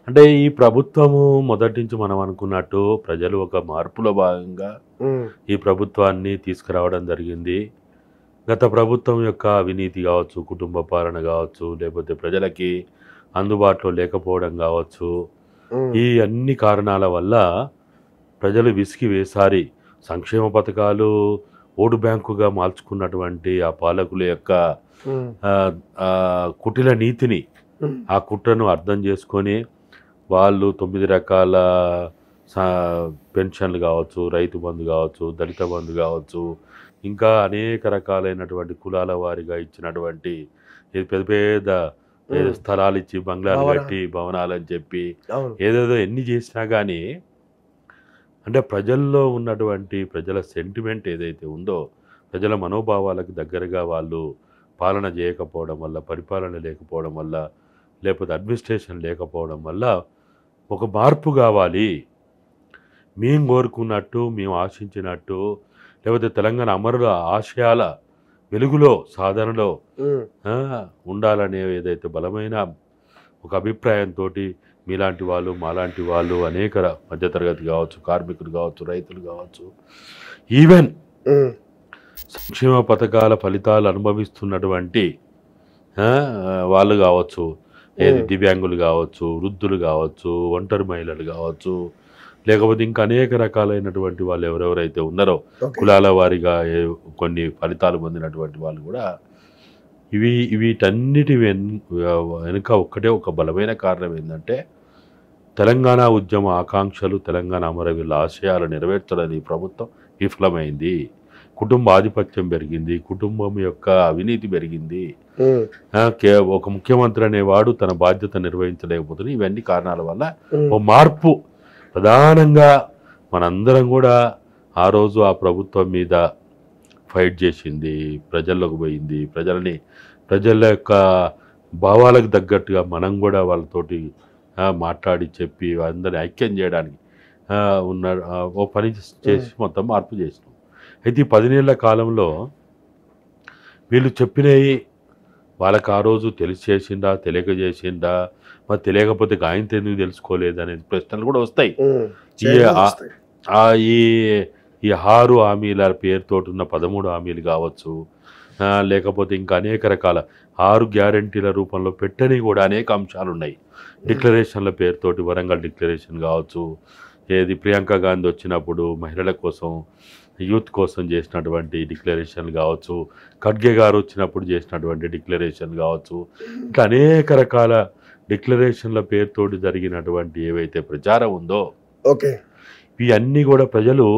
అంటే ఈ ప్రభుత్వము మొదటి నుంచి మనం అనుకున్నట్టు ప్రజలు ఒక మార్పులో భాగంగా ఉమ్, ఈ ప్రభుత్వాన్ని తీసుకురావడం జరిగింది గత ప్రభుత్వం యొక్క అవినీతి కావచ్చు కుటుంబ పాలన కావచ్చు లేకపోతే ప్రజలకి అందుబాటులో లేకపోవడం కావచ్చు ఉమ్, ఈ అన్ని కారణాల వల్ల ప్రజలు విసిగి వేసారి సంక్షేమ పథకాలు ఓటు బ్యాంకుగా మార్చుకున్నటువంటి ఆ పాలకుల యొక్క ఉమ్, ఆ, ఆ, కుటిల నీతిని ఉమ్, ఆ కుట్రను అర్థం చేసుకొని వాళ్ళు తొమ్మిది రకాల సా- పెన్షన్లు కావచ్చు రైతు బంధు కావచ్చు దళిత బంధు కావచ్చు ఇంకా అనేక రకాలైనటువంటి కులాల వారిగా ఇచ్చినటువంటి ఇది పెద్ద పెద్ద ఏదో ఉమ్, స్థలాలు ఇచ్చి బంగ్లాలు భవన- కట్టి భవనాలు అని చెప్పి అవును ఏదేదో ఎన్ని చేసినా కానీ అంటే ప్రజల్లో ఉన్నటువంటి ప్రజల సెంటిమెంట్ ఏదైతే ఉందో ప్రజల మనోభావాలకు దగ్గరగా వాళ్ళు పాలన చేయకపోవడం వల్ల పరిపాలన లేకపోవడం వల్ల లేకపోతే అడ్మినిస్ట్రేషన్ లేకపోవడం వల్ల ఒక మార్పు కావాలి మేము కోరుకున్నట్టు మేము ఆశించినట్టు లేకపోతే తెలంగాణ అమరుల ఆశయాల వెలుగులో సాధనలో ఉమ్, ఆ, ఉండాలనే ఏదైతే బలమైన ఒక అభిప్రాయంతో మీలాంటి వాళ్ళు మాలాంటి వాళ్ళు అనేక ర- మధ్యతరగతి కావచ్చు కార్మికులు కావచ్చు రైతులు కావచ్చు ఈవెన్ ఉమ్, సంక్షేమ పథకాల ఫలితాలు అనుభవిస్తున్నటువంటి ఆ, వాళ్ళు కావచ్చు ఏది ఉమ్. దివ్యాంగులు కావచ్చు వృద్ధులు కావచ్చు ఒంటరి మహిళలు కావచ్చు లేకపోతే ఇంకా అనేక రకాలైనటువంటి వాళ్ళు ఎవరెవరైతే ఉన్నారో ఓకే కులాల వారిగా ఏ- కొన్ని ఫలితాలు పొందినటువంటి వాళ్ళు కూడా ఇవి వీటన్నిటి వెన్ వెనుక ఒక్కటే ఒక బలమైన కారణం ఏంటంటే తెలంగాణ ఉద్యమ ఆకాంక్షలు తెలంగాణ అమరవీళ్ళ ఆశయాలు నెరవేర్చడం ఈ ప్రభుత్వం విఫలమైంది కుటుంబ ఆధిపత్యం పెరిగింది కుటుంబం యొక్క అవినీతి పెరిగింది ఉమ్, ఆ, కే ఒక ముఖ్యమంత్రి అనేవాడు తన బాధ్యత నిర్వహించలేకపోతుంది ఇవన్నీ కారణాల వల్ల ఉమ్, ఓ మార్పు ప్రధానంగా మనందరం కూడా ఆ రోజు ఆ ప్రభుత్వం మీద ఫైట్ చేసింది ప్రజల్లోకి పోయింది ప్రజల్ని ప్రజల యొక్క భావాలకు తగ్గట్టుగా మనం కూడా వాళ్ళతోటి ఆ, మాట్లాడి చెప్పి అందరిని ఐక్యం చేయడానికి ఆ, ఉన్న ఆ, ఓ పని చేసి మొత్తం మార్పు చేసినాం అయితే ఈ పదినేళ్ల కాలంలో వీళ్ళు చెప్పినవి వాళ్ళకి ఆ రోజు తెలిసి చేసిండా తెలియక చేసిండా మరి తెలియకపోతే గాయంతో ఎందుకు తెలుసుకోలేదు అనేది ప్రశ్నలు కూడా వస్తాయి ఉమ్, ఈ చేయాల్సి ఆ- వస్తాయి. ఆ ఈ ఈ ఆరు హామీల పేరుతోటి ఉన్న పదమూడు హామీలు కావచ్చు ఆ, లేకపోతే ఇంకా అనేక రకాల ఆరు గ్యారంటీల రూపంలో పెట్టని కూడా అనేక అంశాలు ఉన్నాయి డిక్లరేషన్ల పేరుతోటి వరంగల్ డిక్లరేషన్ కావచ్చు ఏది ప్రియాంక గాంధీ వచ్చినప్పుడు మహిళల కోసం యూత్ కోసం చేసినటువంటి డిక్లరేషన్లు కావచ్చు ఖడ్గే గారు వచ్చినప్పుడు చేసినటువంటి డిక్లరేషన్ కావచ్చు ఇంకా అనేక రకాల డిక్లరేషన్ల పేరుతోటి జరిగినటువంటి ఏవైతే ప్రచారం ఉందో ఓకే ఇవన్నీ కూడా ప్రజలు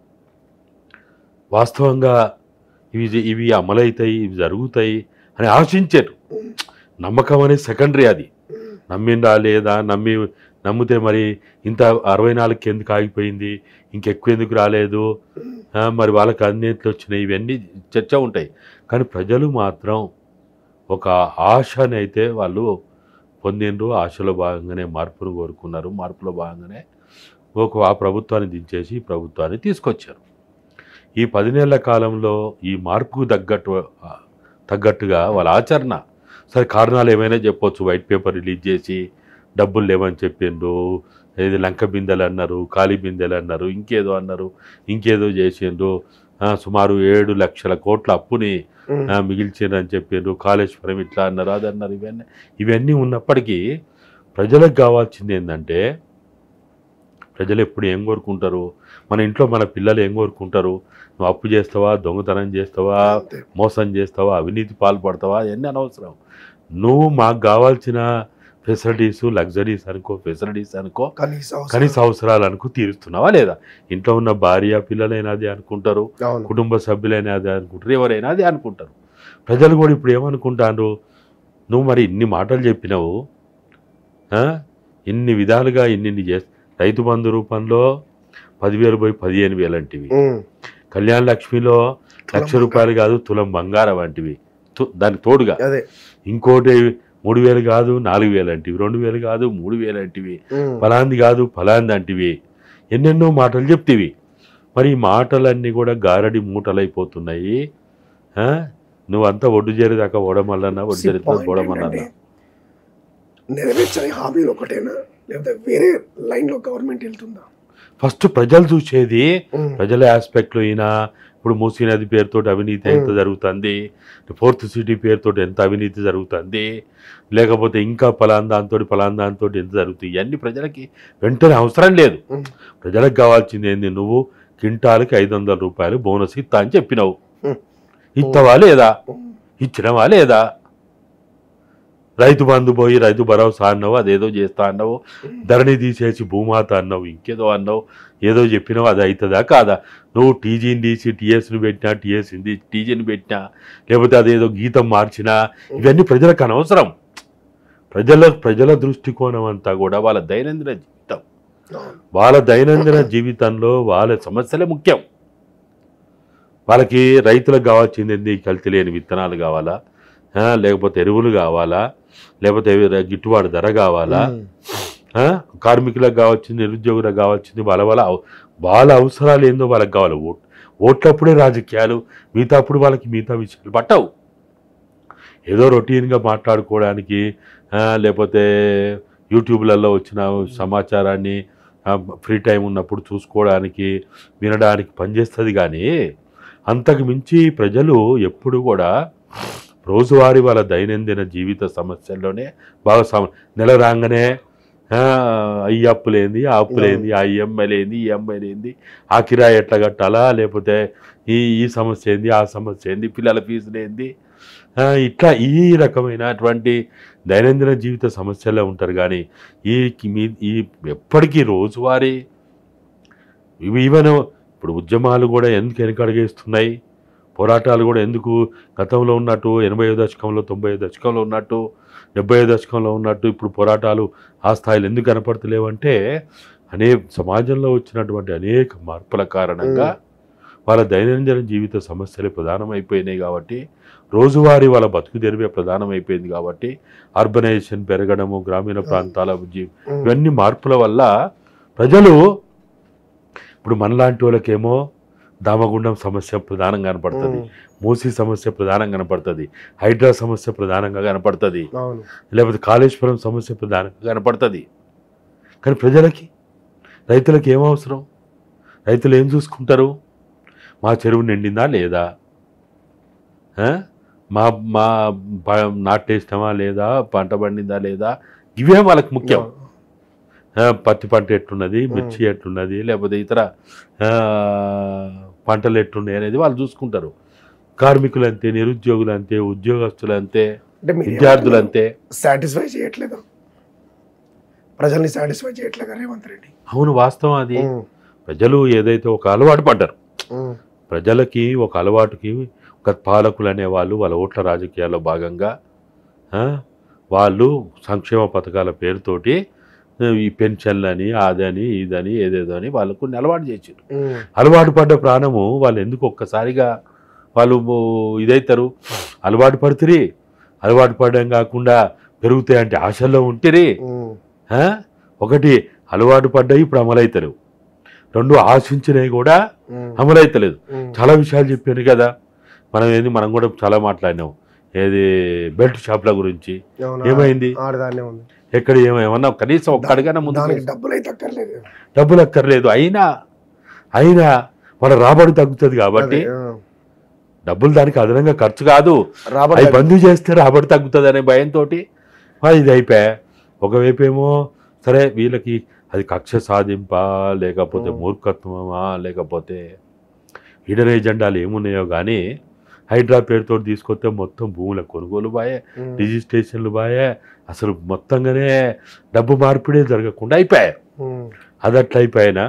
వాస్తవంగా ఇవి ఇవి అమలవుతాయి ఇవి జరుగుతాయి అని ఆశించారు నమ్మకం అనేది సెకండరీ అది నమ్మిందా లేదా నమ్మి నమ్మితే మరి ఇంత అరవై నాలుగుకి ఎందుకు ఆగిపోయింది ఇంకెక్కువ ఎందుకు రాలేదు ఆ, మరి వాళ్ళకి అన్నిట్లు వచ్చినాయి ఇవన్నీ చర్చ ఉంటాయి కానీ ప్రజలు మాత్రం ఒక ఆశని అయితే వాళ్ళు పొందిండ్రు ఆశలో భాగంగానే మార్పును కోరుకున్నారు మార్పులో భాగంగానే ఒక ఆ ప్రభుత్వాన్ని దించేసి ఈ ప్రభుత్వాన్ని తీసుకొచ్చారు ఈ పదినేళ్ల కాలంలో ఈ మార్పుకు తగ్గట్టు ఆ, తగ్గట్టుగా వాళ్ళ ఆచరణ సరే కారణాలు ఏమైనా చెప్పొచ్చు వైట్ పేపర్ రిలీజ్ చేసి డబ్బులు లేవని చెప్పిండ్రు ఏది లంక బిందెలు అన్నారు ఖాళీ బిందెలు అన్నారు ఇంకేదో అన్నారు ఇంకేదో చేసిండ్రు ఆ, సుమారు ఏడు లక్షల కోట్ల అప్పుని ఉమ్, ఆ, మిగిల్చిండ్రని చెప్పిండ్రు కాళేశ్వరం ఇట్లా అన్నారు అది అన్నారు ఇవన్నీ ఇవన్నీ ఉన్నప్పటికీ ప్రజలకు కావాల్సింది ఏంటంటే ప్రజలు ఎప్పుడు ఏం కోరుకుంటారు మన ఇంట్లో మన పిల్లలు ఏం కోరుకుంటారు నువ్వు అప్పు చేస్తావా దొంగతనం చేస్తావా అంతే. మోసం చేస్తావా అవినీతి పాల్పడతావా ఇవన్నీ అనవసరం నువ్వు మాకు కావాల్సిన ఫెసిలిటీస్ లగ్జరీస్ అనుకో ఫెసిలిటీస్ అనుకో కనీస అవసరం. కనీస అవసరాలు అనుకో తీరుస్తున్నావా లేదా ఇంట్లో ఉన్న భార్య పిల్లలైనా అది అనుకుంటారు అవును కుటుంబ సభ్యులైనా అదే అనుకుంటారు ఎవరైనా అదే అనుకుంటారు ప్రజలు కూడా ఇప్పుడు ఏమనుకుంటారు నువ్వు మరి ఇన్ని మాటలు చెప్పినావు ఆ? ఇన్ని విధాలుగా ఇన్ని చేస్తా రైతు బంధు రూపంలో పదివేలు పోయి పదిహేను వేలు అంటివి ఉమ్, కళ్యాణ లక్ష్మిలో లక్ష తులం రూపాయలు కాదు తులం బంగారం వంటివి తు- దానికి తోడుగా అదే ఇంకోటి మూడు వేలు కాదు నాలుగు వేలు అంటివి రెండు వేలు కాదు మూడు వేలు అంటివి ఉమ్, ఫలాంది కాదు ఫలాంది అంటివి ఎన్నెన్నో మాటలు చెప్తివి మరి ఈ మాటలన్నీ కూడా గారడి మూటలైపోతున్నాయి ఆ? నువ్వంతా ఒడ్డు చేరేదాకా ఓడమల్లన్నా ఒడ్డు See, చేరేదాకా point ఓడమల్లన్నా ఏంటంటే, నెరవేర్చని హామీలు ఒకటేనా లేకపోతే వేరే లైన్లో గవర్నమెంట్ వెళ్తుందా ఫస్ట్ ప్రజలు చూసేది ఉమ్, ప్రజల ఆస్పెక్ట్లో ఈయన ఇప్పుడు మూసీ నది పేరుతో అవినీతి ఎంత జరుగుతుంది ఫోర్త్ సిటీ పేరుతో ఎంత అవినీతి జరుగుతుంది లేకపోతే ఇంకా పలాన్ దాంతో పలాన్ దాంతో ఎంత జరుగుతుంది ఇవన్నీ ప్రజలకి వెంటనే అవసరం లేదు ఉమ్, ప్రజలకు కావాల్సింది ఏంది నువ్వు కింటాలకి ఐదు వందల రూపాయలు బోనస్ ఇస్తా అని చెప్పినావు ఉమ్, ఇస్తావా లేదా ఉమ్, ఇచ్చినవా లేదా రైతు బంధు పోయి రైతు భరోసా అన్నావు అదేదో చేస్తా అన్నావు ధరణి తీసేసి భూమాత అన్నావు ఇంకేదో అన్నావు ఏదో చెప్పినావు అది అవుతుందా కాదా నువ్వు టీజీని తీసి టీఎస్ని పెట్టినా టీఎస్ని టీజీని పెట్టినా లేకపోతే అదేదో గీతం మార్చినా ఇవన్నీ ప్రజలకు అనవసరం ప్రజల ప్రజల దృష్టికోణం అంతా కూడా వాళ్ళ దైనందిన జీవితం అవును. వాళ్ళ దైనందిన జీవితంలో వాళ్ళ సమస్యలే ముఖ్యం వాళ్ళకి రైతులకు కావాల్సింది ఏంది కల్తీ లేని విత్తనాలు కావాలా ఆ, లేకపోతే ఎరువులు కావాలా లేకపోతే గిట్టుబాటు ధర కావాలా ఉమ్, ఆ? కార్మికులకు కావాల్సింది నిరుద్యోగులకు కావాల్సింది వాళ్ళ వాళ్ళ అవ- వాళ్ళ అవసరాలు ఏందో వాళ్ళకి కావాలి ఓట్ ఓట్లప్పుడే రాజకీయాలు మిగతా అప్పుడు వాళ్ళకి మిగతా విషయాలు పట్టవు ఏదో రొటీన్గా మాట్లాడుకోవడానికి ఆ, లేకపోతే యూట్యూబ్లలో వచ్చిన సమాచారాన్ని ఫ్రీ టైం ఉన్నప్పుడు చూసుకోవడానికి వినడానికి పనిచేస్తుంది కానీ అంతకు మించి ప్రజలు ఎప్పుడు కూడా రోజువారీ వాళ్ళ దైనందిన జీవిత సమస్యల్లోనే బాగా సమ నెల రాగానే ఆ, ఈ అప్పులేంది ఆ అప్పులేంది ఆ ఈఎంఐ లేంది ఈ ఈఎంఐ లేంది ఆ కిరాయి ఎట్లా కట్టాలా లేకపోతే ఈ ఈ సమస్య ఏంది ఆ సమస్య ఏంది పిల్లల ఫీజులు ఏంది ఆ, ఇట్లా ఈ రకమైనటువంటి దైనందిన జీవిత సమస్యలే ఉంటారు కానీ ఈ కి- మీ ఈ ఎప్పటికీ రోజువారీ ఇవి ఈవెన్ ఇప్పుడు ఉద్యమాలు కూడా ఎందుకు వెనకడిగేస్తున్నాయి పోరాటాలు కూడా ఎందుకు గతంలో ఉన్నట్టు ఎనభై దశకంలో తొంభై దశకంలో ఉన్నట్టు డెబ్బై దశకంలో ఉన్నట్టు ఇప్పుడు పోరాటాలు ఆ స్థాయిలో ఎందుకు కనపడతలేవంటే అనే సమాజంలో వచ్చినటువంటి అనేక మార్పుల కారణంగా వాళ్ళ దైనందిన జీవిత సమస్యలు ప్రధానమైపోయినాయి కాబట్టి రోజువారీ వాళ్ళ బతుకు తెరివే ప్రధానమైపోయింది కాబట్టి అర్బనైజేషన్ పెరగడము గ్రామీణ ప్రాంతాల జీ- ఉమ్, ఇవన్నీ మార్పుల వల్ల ప్రజలు ఇప్పుడు మనలాంటి వాళ్ళకేమో దామగుండం సమస్య ప్రధానంగా కనపడుతుంది ఉమ్, మూసీ సమస్య ప్రధానంగా కనపడుతుంది హైడ్రా సమస్య ప్రధానంగా కనపడుతుంది అవును లేకపోతే కాళేశ్వరం సమస్య ప్రధానంగా కనపడుతుంది కానీ ప్రజలకి రైతులకు ఏం అవసరం రైతులు ఏం చూసుకుంటారు మా చెరువు నిండిందా లేదా ఆ? మా మా ప- నాటేసినామా లేదా పంట పండిందా లేదా ఇవే వాళ్ళకి ముఖ్యం ఆ, పత్తి పంట ఎట్లున్నది మిర్చి ఎట్లున్నది లేకపోతే ఇతర ఆ, పంటలు ఎట్లున్నాయి అనేది వాళ్ళు చూసుకుంటారు కార్మికులు అంతే నిరుద్యోగులు అంతే ఉద్యోగస్తులు అంతే అంటే మీరు విద్యార్థులు అంతే సాటిస్ఫై చేయట్లేదా ప్రజల్ని సాటిస్ఫై చేయట్లేదా రేవంత్ రెడ్డి అవును వాస్తవం అది ఉమ్, ప్రజలు ఏదైతే ఒక అలవాటు పడ్డారు ఉమ్, ప్రజలకి ఒక అలవాటుకి ఒక పాలకులు అనేవాళ్ళు వాళ్ళ ఓట్ల రాజకీయాల్లో భాగంగా ఆ, వాళ్ళు సంక్షేమ పథకాల పేరుతోటి ఆ, ఈ పెన్షన్లని అదని ఇదని ఏదేదో అని వాళ్ళకు కొన్ని అలవాటు చేసారు ఉమ్, అలవాటు పడ్డ ప్రాణము వాళ్ళు ఎందుకు ఒక్కసారిగా వాళ్ళు ఇదైతారు అలవాటు పడుతురి అలవాటు పడడం కాకుండా పెరుగుతాయి అంటే ఆశల్లో ఉంటిరి ఉమ్, ఆ? ఒకటి అలవాటు పడ్డాయి ఇప్పుడు అమలైతలేవు రెండు ఆశించినవి కూడా ఉమ్, అమలైతలేదు ఉమ్, చాలా విషయాలు చెప్పాను కదా మనం ఏంది మనం కూడా చాలా మాట్లాడినాం ఏది బెల్ట్ షాప్ల గురించి అవునా? ఏమైంది ఆడదాన్నే ఉంది ఎక్కడ ఏమో- ఏమన్నా కనీసం ఒక్క అడిగానే ముందు దానికి డబ్బులు అయితే అక్కర్లేదు డబ్బులు అక్కర్లేదు అయినా అయినా వాళ్ళ రాబడి తగ్గుతుంది కాబట్టి అదే, ఆ. డబ్బులు దానికి అదనంగా ఖర్చు కాదు రాబడి అవి బందీ చేస్తే రాబడి తగ్గుతుంది అనే భయంతో ఇది అయిపోయా ఒకవైపు ఏమో సరే వీళ్ళకి అది కక్ష సాధింపా లేకపోతే ఉం. మూర్ఖత్వమా లేకపోతే హిడెన్ ఎజెండాలు ఏమున్నాయో కానీ హైడ్రా పేరుతో తీసుకొస్తే మొత్తం భూముల కొనుగోలు బాయే ఉమ్, రిజిస్ట్రేషన్లు బాయే అసలు మొత్తంగానే డబ్బు మార్పిడే జరగకుండా అయిపోయాయి ఉమ్, అది అట్లా అయిపోయినా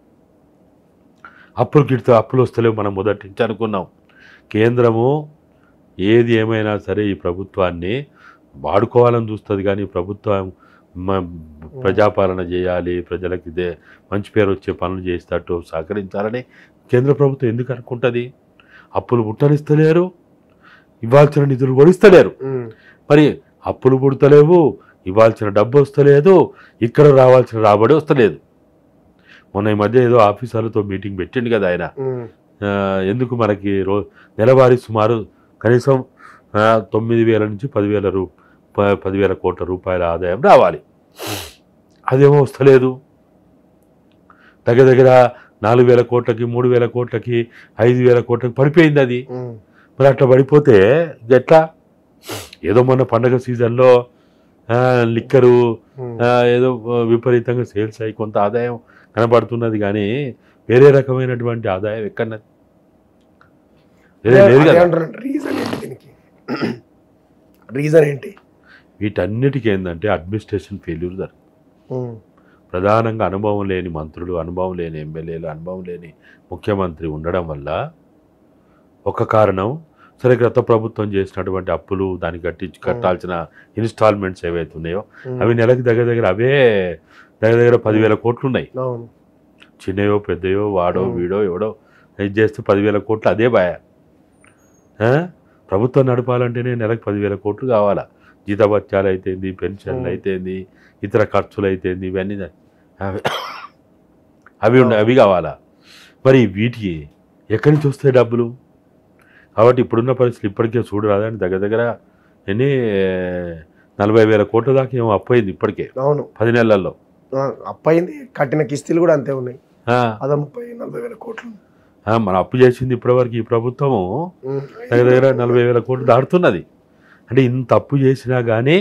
అప్పులు గిడితే అప్పులు వస్తలేవు మనం మొదటి నుంచి అనుకున్నాం కేంద్రము ఏది ఏమైనా సరే ఈ ప్రభుత్వాన్ని వాడుకోవాలని చూస్తుంది కానీ ప్రభుత్వం మ- ప్రజాపాలన చేయాలి ప్రజలకు ఇదే మంచి పేరు వచ్చే పనులు చేసేటట్టు సహకరించాలని కేంద్ర ప్రభుత్వం ఎందుకు అనుకుంటుంది అప్పులు పుట్టనిస్తలేరు ఇవ్వాల్సిన నిధులు కొడిస్తలేరు ఉమ్, మరి అప్పులు పుడతలేవు ఇవ్వాల్సిన డబ్బు వస్తలేదు ఇక్కడ రావాల్సిన రాబడి వస్తలేదు మొన్న ఈ మధ్య ఏదో ఆఫీసర్లతో మీటింగ్ పెట్టిండు కదా ఆయన ఉమ్, ఆ, ఎందుకు మనకి రో నెలవారీ సుమారు కనీసం ఆ, తొమ్మిది వేల నుంచి పదివేల రూ ప- పదివేల కోట్ల రూపాయల ఆదాయం రావాలి అదేమో వస్తలేదు దగ్గర దగ్గర నాలుగు వేల కోట్లకి మూడు వేల కోట్లకి ఐదు వేల కోట్లకి పడిపోయింది అది ఉమ్, మరి అట్లా పడిపోతే ఇది ఎట్లా ఏదో మొన్న పండగ సీజన్లో ఆ, లిక్కరు ఉమ్. ఆ, ఏదో విపరీతంగా సేల్స్ అయ్యి కొంత ఆదాయం కనబడుతున్నది కానీ వేరే రకమైనటువంటి ఆదాయం ఎక్కడన్నది వేరే లేదు అదే కదా అంటున్నాను రీజన్ ఏంటి దీనికి రీజన్ ఏంటి వీటన్నిటికీ ఏంటంటే అడ్మినిస్ట్రేషన్ ఫెయిల్యూర్ జరుగుతుంది ఉమ్, ప్రధానంగా అనుభవం లేని మంత్రులు అనుభవం లేని ఎమ్మెల్యేలు అనుభవం లేని ముఖ్యమంత్రి ఉండడం వల్ల ఒక కారణం సరే గత ప్రభుత్వం చేసినటువంటి అప్పులు దానికి కట్టి కట్టాల్సిన ఇన్స్టాల్మెంట్స్ ఏవైతే ఉన్నాయో ఉమ్. అవి నెలకి దగ్గర దగ్గర అవే దగ్గర దగ్గర పదివేల కోట్లు ఉన్నాయి అవును చిన్నయో పెద్దయో వాడో ఉమ్. వీడో ఎవడో ఇది చేస్తే పదివేల కోట్లు అదే బాయ ఆ? ప్రభుత్వం నడపాలంటేనే నెలకు పదివేల కోట్లు కావాలా జీతభత్యాలు అయితేంది పెన్షన్లు ఉమ్. అయితేంది ఇతర ఖర్చులు అయితేంది ఇవన్నీ దా- అవి అవి ఉండే అవి కావాలా మరి వీటికి ఎక్కడి నుంచి వస్తాయి డబ్బులు కాబట్టి ఇప్పుడున్న పరిస్థితులు ఇప్పటికే చూడరాదని దగ్గర దగ్గర ఎన్ని నలభై వేల కోట్ల దాకా ఏమో అప్పయింది ఇప్పటికే అవును పది నెలల్లో ఆ, అప్పయింది కట్టిన కిస్తీలు కూడా అంతే ఉన్నాయి ఆ, అదే ముప్పై నలభై వేల కోట్లు ఆ, మన అప్పు చేసింది ఇప్పటివరకు ఈ ప్రభుత్వము ఉమ్, దగ్గర దగ్గర నలభై వేల కోట్లు దాటుతున్నది అంటే ఇంత అప్పు చేసినా కానీ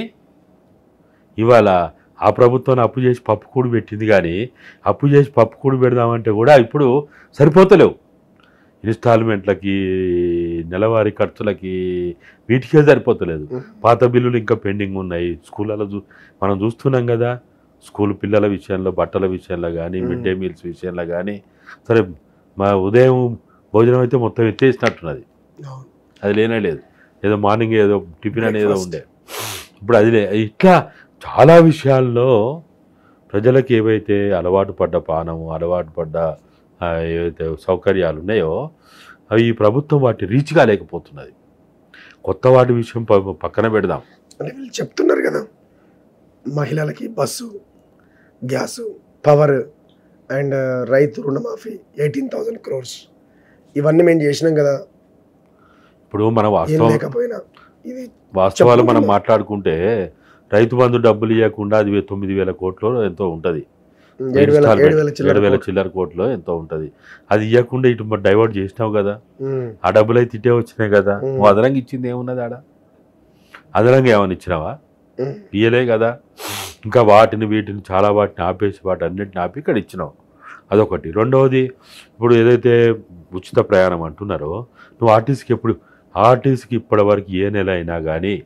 ఇవాళ ఆ ప్రభుత్వం అప్పు చేసి పప్పు కూడు పెట్టింది కానీ అప్పు చేసి పప్పు కూడు పెడదామంటే కూడా ఇప్పుడు సరిపోతలేవు ఇన్స్టాల్మెంట్లకి నెలవారీ ఖర్చులకి వీటికే సరిపోతలేదు ఉమ్, పాత బిల్లులు ఇంకా పెండింగ్ ఉన్నాయి స్కూళ్ళలో చూ మనం చూస్తున్నాం కదా స్కూల్ పిల్లల విషయంలో బట్టల విషయంలో కానీ మిడ్ డే మీల్స్ విషయంలో కానీ సరే మా ఉదయం భోజనం అయితే మొత్తం ఎత్తేసినట్టున్నది అవును అది లేనే లేదు ఏదో మార్నింగ్ ఏదో టిఫిన్ అనేది ఏదో Breakfast. ఉండే ఇప్పుడు అది లే ఇట్లా చాలా విషయాల్లో ప్రజలకు ఏవైతే అలవాటు పడ్డ పానము అలవాటు పడ్డ ఆ, ఏవైతే సౌకర్యాలు ఉన్నాయో అవి ఈ ప్రభుత్వం వాటి రీచ్ కాలేకపోతున్నది కొత్త వాటి విషయం ప- పక్కన పెడదాం అంటే వీళ్ళు చెప్తున్నారు కదా మహిళలకి బస్సు గ్యాసు పవర్ అండ్ రైతు రుణమాఫీ ఎయిటీన్ థౌజండ్ క్రోర్స్ ఇవన్నీ మేము చేసినాం కదా ఇప్పుడు మన ఏం వాస్తవం లేకపోయినా ఇది వాస్తవాలు మనం చెప్పుకుంటున్నా. మాట్లాడుకుంటే రైతు బంధు డబ్బులు ఇవ్వకుండా అది తొమ్మిది వేల కోట్లు ఎంతో ఉంటుంది ఏడు వేల ఏడు వేల చిల్లర ఏడు వేల కోట్లు. చిల్లర కోట్లు ఎంతో ఉంటుంది అది ఇవ్వకుండా ఇటు మరి డైవర్ట్ చేసినావు కదా ఉమ్, ఆ డబ్బులు అయితే ఇట్టే వచ్చినాయి కదా ఉమ్. నువ్వు అదనంగా ఇచ్చింది ఏమున్నది ఆడ అదనంగా ఏమైనా ఇచ్చినావా ఉమ్, ఇయ్యలే కదా ఇంకా వాటిని వీటిని చాలా వాటిని ఆపేసి వాటి అన్నిటిని ఆపి ఇక్కడ ఇచ్చినావు అదొకటి రెండవది ఇప్పుడు ఏదైతే ఉచిత ప్రయాణం అంటున్నారో నువ్వు ఆర్టీసీకి ఎప్పుడు ఆర్టీసీకి ఇప్పటివరకు ఏ నెల అయినా కానీ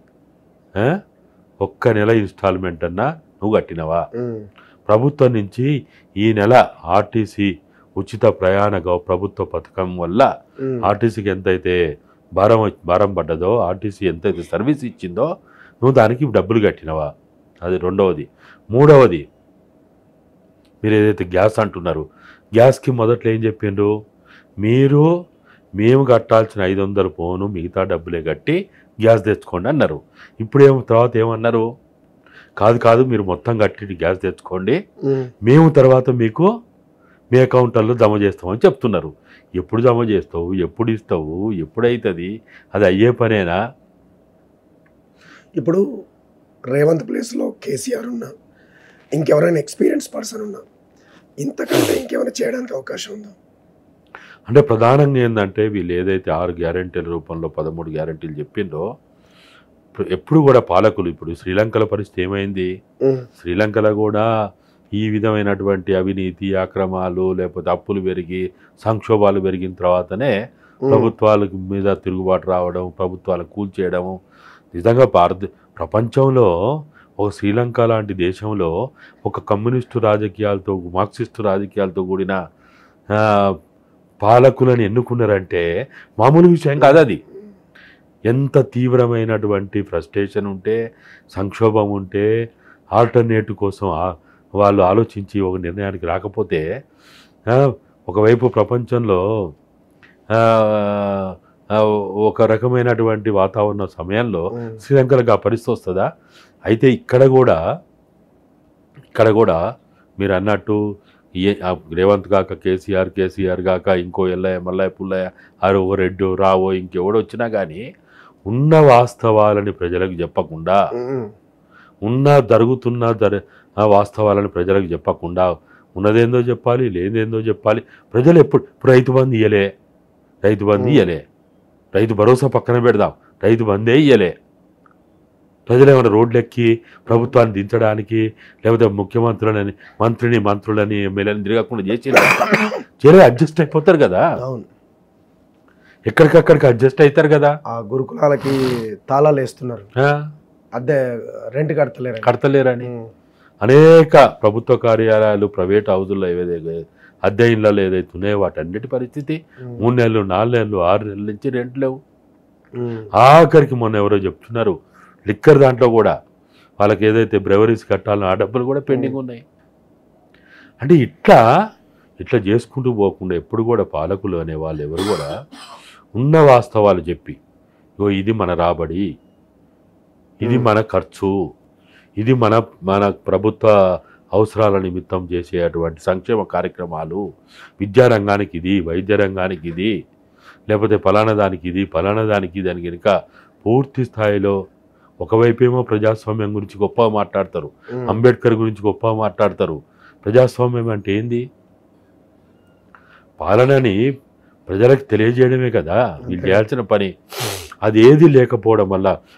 ఒక్క నెల ఇన్స్టాల్మెంట్ అన్నా నువ్వు కట్టినవా ఉమ్, ప్రభుత్వం నుంచి ఈ నెల ఆర్టీసీ ఉచిత ప్రయాణ గౌ- ప్రభుత్వ పథకం వల్ల ఉమ్, ఆర్టీసీకి ఎంతైతే భారం వచ్చి- భారం పడ్డదో ఆర్టీసీ ఎంతైతే సర్వీస్ ఇచ్చిందో నువ్వు దానికి డబ్బులు కట్టినవా అది రెండవది మూడవది మీరు ఏదైతే గ్యాస్ అంటున్నారు గ్యాస్కి మొదట్లో ఏం చెప్పిండ్రు మీరు మేము కట్టాల్సిన ఐదు వందలు పోను మిగతా డబ్బులే కట్టి గ్యాస్ తెచ్చుకోండి అన్నారు ఇప్పుడేమో తర్వాత ఏమన్నారు కాదు కాదు మీరు మొత్తం కట్టి గ్యాస్ తెచ్చుకోండి ఉమ్, మేము తర్వాత మీకు మీ అకౌంట్లలో జమ చేస్తామని చెప్తున్నారు ఎప్పుడు జమ చేస్తావు ఎప్పుడు ఇస్తావు ఎప్పుడైతుంది అది అయ్యే పనేనా ఇప్పుడు రేవంత్ ప్లేస్లో కేసీఆర్ ఉన్నా ఇంకెవరైనా ఎక్స్పీరియన్స్ పర్సన్ ఉన్నా ఇంతకంటే ఇంకేమైనా చేయడానికి అవకాశం ఉందా అంటే ప్రధానంగా ఏంటంటే వీళ్ళు ఏదైతే ఆరు గ్యారంటీల రూపంలో పదమూడు గ్యారంటీలు చెప్పిందో ఇప్పుడు ఎప్పుడు కూడా పాలకులు ఇప్పుడు శ్రీలంకల పరిస్థితి ఏమైంది ఉమ్, శ్రీలంకలో కూడా ఈ విధమైనటువంటి అవినీతి అక్రమాలు లేకపోతే అప్పులు పెరిగి సంక్షోభాలు పెరిగిన తర్వాతనే ఉమ్, ప్రభుత్వాల మీద తిరుగుబాటు రావడం ప్రభుత్వాలు కూల్చేయడము నిజంగా భారత ప్రపంచంలో ఒక శ్రీలంక లాంటి దేశంలో ఒక కమ్యూనిస్టు రాజకీయాలతో మార్క్సిస్టు రాజకీయాలతో కూడిన ఆ, పాలకులను ఎన్నుకున్నారంటే మామూలు విషయం కాదు అది ఎంత తీవ్రమైనటువంటి ఫ్రస్ట్రేషన్ ఉంటే సంక్షోభం ఉంటే ఆల్టర్నేటివ్ కోసం ఆ- వాళ్ళు ఆలోచించి ఒక నిర్ణయానికి రాకపోతే ఆ, ఒకవైపు ప్రపంచంలో ఆ, ఆ, ఒక రకమైనటువంటి వాతావరణ సమయంలో ఉమ్, శ్రీలంకలకు ఆ పరిస్థితి వస్తుందా అయితే ఇక్కడ కూడా ఇక్కడ కూడా మీరు అన్నట్టు ఏ ఆ రేవంత్ కాక కేసీఆర్ కేసీఆర్ కాక ఇంకో ఎల్లయ్య మల్లయ్య పుల్లయ్య ఆరో ఓ రెడ్డు రావో ఇంకెవడో వచ్చినా కానీ ఉన్న వాస్తవాలని ప్రజలకు చెప్పకుండా ఉమ్, ఉన్న జరుగుతున్న జర ఆ వాస్తవాలను ప్రజలకు చెప్పకుండా ఉన్నదేందో చెప్పాలి లేదేందో చెప్పాలి ప్రజలు ఎప్పుడు ఇప్పుడు రైతు బంధు ఇయ్యలే రైతు బంధు ఇయ్యలే రైతు భరోసా పక్కన పెడదాం రైతు బందే ఇయ్యలే ప్రజలు ఏమైనా రోడ్లెక్కి ప్రభుత్వాన్ని దించడానికి లేకపోతే ముఖ్యమంత్రులని మంత్రిని మంత్రులని ఎమ్మెల్యేని తిరగకుండా చేసి చేరే అడ్జస్ట్ అయిపోతారు కదా అవును ఎక్కడికక్కడికి అడ్జస్ట్ అవుతారు కదా ఆ గురుకులాలకి తాళాలు వేస్తున్నారు ఆ? అద్దె రెంట్ కడతలేరు కడతలేరని అనేక ప్రభుత్వ కార్యాలయాలు ప్రైవేట్ హౌజుల్లో ఏవైతే అద్దె ఇళ్ళలో ఏదైతే ఉన్నాయో వాటన్నిటి పరిస్థితి మూడు నెలలు నాలుగు నెలలు ఆరు నెలల నుంచి రెంట్ లేవు ఆఖరికి మొన్న ఎవరో చెప్తున్నారు లిక్కర్ దాంట్లో కూడా వాళ్ళకి ఏదైతే బ్రెవరీస్ కట్టాలో ఆ డబ్బులు కూడా పెండింగ్ ఉన్నాయి అంటే ఇట్లా ఇట్లా చేసుకుంటూ పోకుండా ఎప్పుడు కూడా పాలకులు అనే వాళ్ళు ఎవరు కూడా ఉన్న వాస్తవాలు చెప్పి ఇగో ఇది మన రాబడి ఇది Hmm. మన ఖర్చు ఇది మన మన ప్రభుత్వ అవసరాల నిమిత్తం చేసేటువంటి సంక్షేమ కార్యక్రమాలు విద్యారంగానికి ఇది వైద్య రంగానికి ఇది లేకపోతే ఫలానా దానికి ఇది ఫలానా దానికి ఇది అని కనుక పూర్తి స్థాయిలో ఒకవైపేమో ప్రజాస్వామ్యం గురించి గొప్పగా మాట్లాడతారు అంబేద్కర్ గురించి గొప్పగా మాట్లాడతారు ప్రజాస్వామ్యం అంటే ఏంది పాలనని ప్రజలకు తెలియజేయడమే కదా వీళ్ళు అంతే. చేయాల్సిన పని అది ఏది లేకపోవడం వల్ల